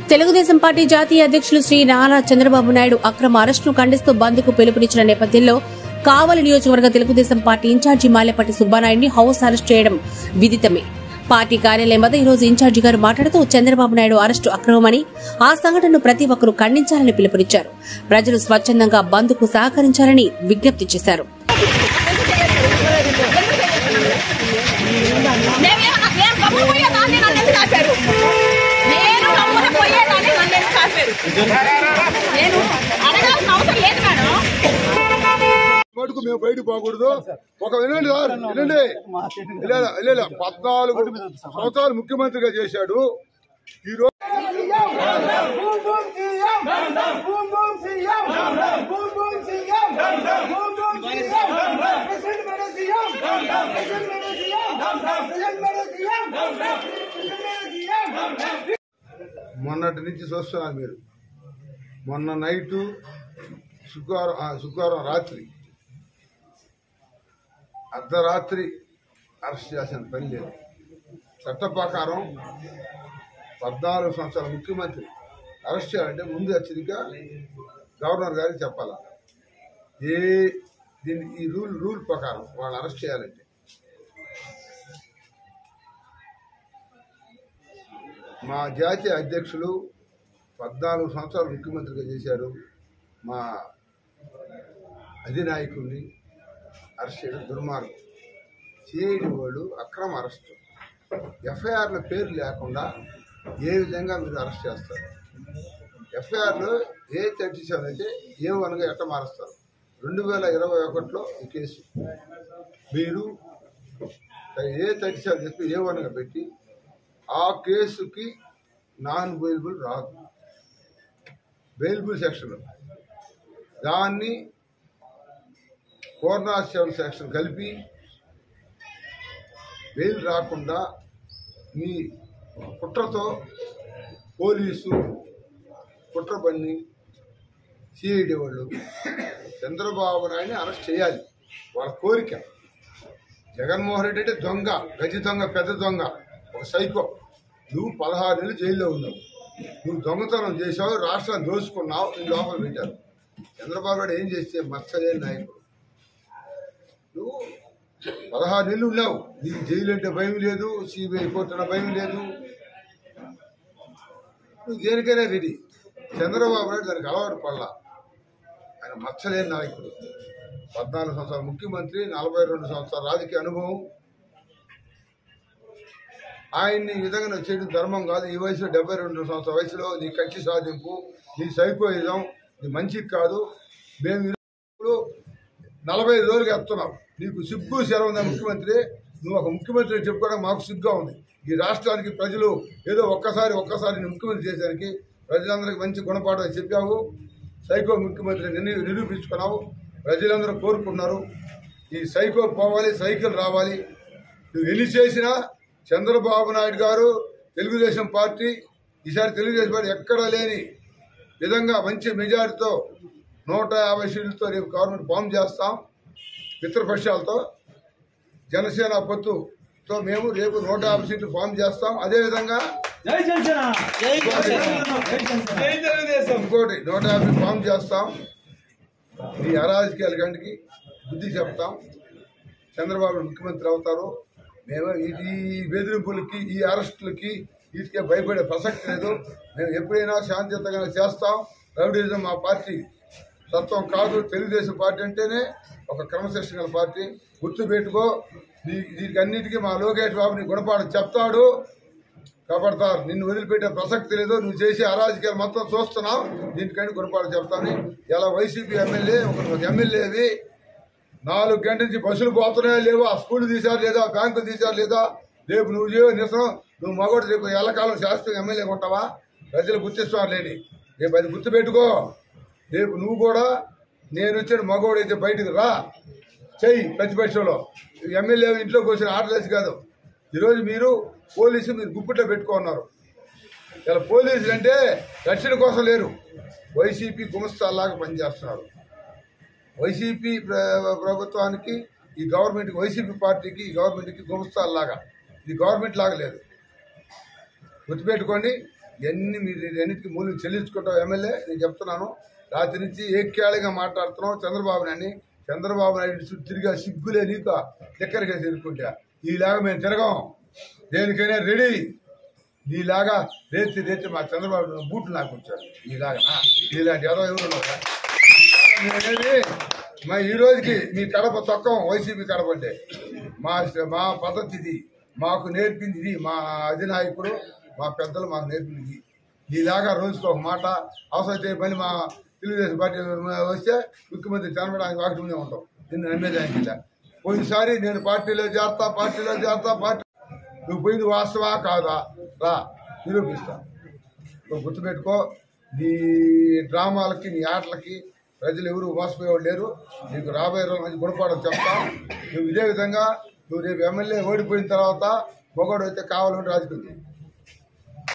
Telugu Desam party జాతీయ అధ్యక్షులు శ్రీ నారా చంద్రబాబు నాయుడు అక్రమ అరెస్టును ఖండిస్తూ బంద్కు పిలుపునిచ్చిన నేపథ్యంలో కావలి నియోజకవర్గ తెలుగుదేశం పార్టీ ఇన్ఛార్జి మాలేపట్టి సుబ్బానాయుడిని హౌస్ అరెస్ట్ చేయడం విదితమే పార్టీ కార్యాలయం వద్ద ఈ రోజు ఇన్ఛార్జి గారు మాట్లాడుతూ చంద్రబాబు నాయుడు అరెస్టు అక్రమమని ఆ సంఘటనను ప్రతి ఒక్కరూ ఖండించాలని పిలుపునిచ్చారు ప్రజలు స్వచ్ఛందంగా బంద్కు సహకరించాలని విజ్ఞప్తి చేశారు నేనేమన్నా- నేను గమ్ముపోయేదాన్ని నన్ను ఎందుకు ఆపారు? నేను గమ్మున పోయేదాన్ని నన్ను ఎందుకు ఆపారు? నేను అడగాల్సిన అవసరం లేదు మేడం మటుకు మేము బయట పోకూడదు ఒక వినండి సార్ వినండి ఇలా ఇలా పద్నాలుగు సంవత్సరాలు ముఖ్యమంత్రిగా చేశాడు ఈ రోజు Boom boom CM! Boom boom CM! Boom boom CM! Boom boom CM! President Madam CM! President Madam CM! President Madam CM! President Madam CM! మొన్నటి నుంచి చూస్తున్నారు మీరు మొన్న నైటు శుక్రవారం ఆ, శుక్రవారం రాత్రి అర్ధరాత్రి అరెస్ట్ చేసిన పని లేదు చట్ట ప్రకారం పద్నాలుగు సంవత్సరాల ముఖ్యమంత్రి అరెస్ట్ చేయాలంటే ముందు హెచ్చరిక గవర్నర్ గారికి చెప్పాలా ఏ దీని ఈ రూల్ రూల్ ప్రకారం వాళ్ళు అరెస్ట్ చేయాలంటే మా జాతీయ అధ్యక్షులు పద్నాలుగు సంవత్సరాలు ముఖ్యమంత్రిగా చేశారు మా అధినాయకుడిని అరెస్ట్ చేయడం దుర్మార్గం సిఐడి వాళ్ళు అక్రమ అరెస్టు ఎఫ్ఐఆర్ల పేరు లేకుండా ఏ విధంగా మీరు అరెస్ట్ చేస్తారు ఎఫ్ఐఆర్లో ఏ థర్టీ సెవెన్ అయితే ఏ వన్గా ఎట్ట మారుస్తారు రెండు వేల ఇరవై ఒకటిలో ఈ కేసు మీరు ఏ థర్టీ సెవెన్ చెప్పి ఏ వన్గా పెట్టి ఆ కేసుకి నాన్ బెయిలబుల్ రాదు బెయిలబుల్ సెక్షన్ దాన్ని కోర్నా సెవెన్ సెక్షన్ కలిపి బెయిల్ రాకుండా మీ కుట్రతో పోలీసు కుట్ర పన్ని సిఐడి వాళ్ళు చంద్రబాబు నాయుడిని అరెస్ట్ చేయాలి వాళ్ళ కోరిక జగన్మోహన్ రెడ్డి అంటే దొంగ గజి దొంగ పెద్ద దొంగ ఒక సైకో నువ్వు పదహారు నెలలు జైల్లో ఉన్నావు నువ్వు దొంగతనం చేసావు రాష్ట్రాన్ని దోచుకున్నావు నీ లోపల పెట్టారు చంద్రబాబు నాయుడు ఏం చేస్తే మచ్చలేని నాయకుడు నువ్వు పదహారు నెలలు ఉన్నావు నీకు జైలు అంటే భయం లేదు సిబిఐ కోర్టు అంటే భయం లేదు నువ్వు దేనికైనా రెడీ చంద్రబాబు నాయుడు దానికి అలవాటు పడలా ఆయన మచ్చలేని నాయకుడు పద్నాలుగు సంవత్సరాల ముఖ్యమంత్రి నలభై రెండు సంవత్సరాల రాజకీయ అనుభవం ఆయన్ని ఈ విధంగా నువ్వు చేయడం ధర్మం కాదు ఈ వయసులో డెబ్బై రెండు సంవత్సరాల వయసులో నీ కక్షి సాధింపు నీ సైకోయిజం నీ మంచికి కాదు మేము ఇప్పుడు నలభై ఐదు రోజులుగా ఎత్తున్నాం నీకు సిగ్గు సెలవు ఉందా ముఖ్యమంత్రి నువ్వు ఒక ముఖ్యమంత్రి అని చెప్పుకోవడం మాకు సిగ్గుగా ఉంది ఈ రాష్ట్రానికి ప్రజలు ఏదో ఒక్కసారి ఒక్కసారి నీ ముఖ్యమంత్రి చేసేదానికి ప్రజలందరికీ మంచి గుణపాఠం చెప్పావు సైకో ముఖ్యమంత్రి నిరూ- నిరూపించుకున్నావు ప్రజలందరూ కోరుకున్నారు ఈ సైకో పోవాలి సైకిల్ రావాలి నువ్వు ఎన్ని చేసినా చంద్రబాబు నాయుడు గారు తెలుగుదేశం పార్టీ ఈసారి తెలుగుదేశం పార్టీ ఎక్కడా లేని విధంగా మంచి మెజారిటీతో నూట యాభై సీట్లతో రేపు గవర్నమెంట్ ఫామ్ చేస్తాం మిత్రపక్షాలతో జనసేన పొత్తుతో మేము రేపు నూట యాభై సీట్లు ఫామ్ చేస్తాం అదేవిధంగా జై జనసేన జై జై తెలుగుదేశం ఇంకోటి నూట యాభై ఫామ్ చేస్తాం ఈ అరాజకీయాల గంటికి బుద్ధి చెప్తాం చంద్రబాబు ముఖ్యమంత్రి అవుతారు మేము ఈ ఈ బెదిరింపులకి ఈ అరెస్టులకి వీటికే భయపడే ప్రసక్తి లేదు మేము ఎప్పుడైనా శాంతియుతంగా చేస్తాం రౌడీజం మా పార్టీ తత్వం కాదు తెలుగుదేశం పార్టీ అంటేనే ఒక క్రమశిక్షణ గల పార్టీ గుర్తు పెట్టుకో దీ- దీనికి అన్నిటికీ మా లోకేష్ బాబు నీ గుణపాఠం చెప్తాడు కాబడతారు నిన్ను వదిలిపెట్టే ప్రసక్తి లేదు నువ్వు చేసే అరాజకీయాలు మొత్తం చూస్తున్నావు దీనికంటే గుణపాఠం చెప్తాను ఇలా వైసీపీ ఎమ్మెల్యే ఒక ఎమ్మెల్యేవి నాలుగు గంటల నుంచి బస్సులు పోతున్నాయో లేవో ఆ స్కూల్ తీశారు లేదా బ్యాంకులు తీశారు లేదా రేపు నువ్వు చేయవు నిరసన నువ్వు మగోడు రేపు ఎల్లకాలం శాస్త్రం ఎమ్మెల్యే ఉంటావా ప్రజలు గుర్తిస్తున్నారు లేని రేపు అది గుర్తుపెట్టుకో రేపు నువ్వు కూడా నేను వచ్చిన మగోడు అయితే బయటకు రా చెయ్యి ప్రతిపక్షంలో ఎమ్మెల్యే ఇంట్లోకి వచ్చిన ఆర్డర్స్ కాదు ఈరోజు మీరు పోలీసు మీరు గుప్పిట్లో పెట్టుకున్నారు ఇలా పోలీసులు అంటే రక్షణ కోసం లేరు వైసీపీ గుమస్తాల్లాగా పనిచేస్తున్నారు వైసీపీ ప్ర- ప్రభుత్వానికి ఈ గవర్నమెంట్ వైసీపీ పార్టీకి ఈ గవర్నమెంట్కి గుమస్తాల్లాగా ఇది గవర్నమెంట్ లాగా లేదు గుర్తుపెట్టుకోండి ఇవన్నీ మీరు అన్నిటికీ మూల్యం చెల్లించుకుంటాం ఎమ్మెల్యే నేను చెప్తున్నాను రాత్రి నుంచి ఏక్యాళిగా మాట్లాడుతున్నాం చంద్రబాబు నాయుడిని చంద్రబాబు నాయుడు చుట్టూ తిరిగా సిగ్గులే నీకు ఎక్కడికి తిరుగుకుంటా ఈలాగా మేము తిరగం దేనికైనా రెడీ నీలాగా రేతి రేతి మా చంద్రబాబు బూట్లు నాకు వచ్చాడు నీలాగా నీలాంటి ఎవరో ఎవరు ఉన్నారా? నేనేమి మా ఈ రోజుకి మీ కడప తొక్కం వైసీపీ కడప అంటే మా మా పద్ధతి ఇది మాకు నేర్పింది ఇది మా అధినాయకుడు మా పెద్దలు మాకు నేర్పింది ఇది నీలాగా రోజుకు ఒక మాట అవసరమైతే మళ్ళీ మా తెలుగుదేశం పార్టీ వస్తే ముఖ్యమంత్రి చంద్రబాబు వాకి ముందే ఉంటాం నిన్ను నమ్మేదానికి ఇలా పోయినసారి నేను పార్టీలో చేస్తా పార్టీలో చేస్తా పార్టీ నువ్వు పోయింది వాస్తవా కాదా రా నిరూపిస్తా నువ్వు గుర్తుపెట్టుకో నీ డ్రామాలకి నీ ఆటలకి ప్రజలు ఎవరు మోసపోయేవాళ్ళు లేరు నీకు రాబోయే రోజులు మంచి గుణపాఠం చెప్తా నువ్వు ఇదే విధంగా నువ్వు రేపు ఎమ్మెల్యే ఓడిపోయిన తర్వాత మొగోడు అయితే కావాలంటే రాజకీయం చేయి.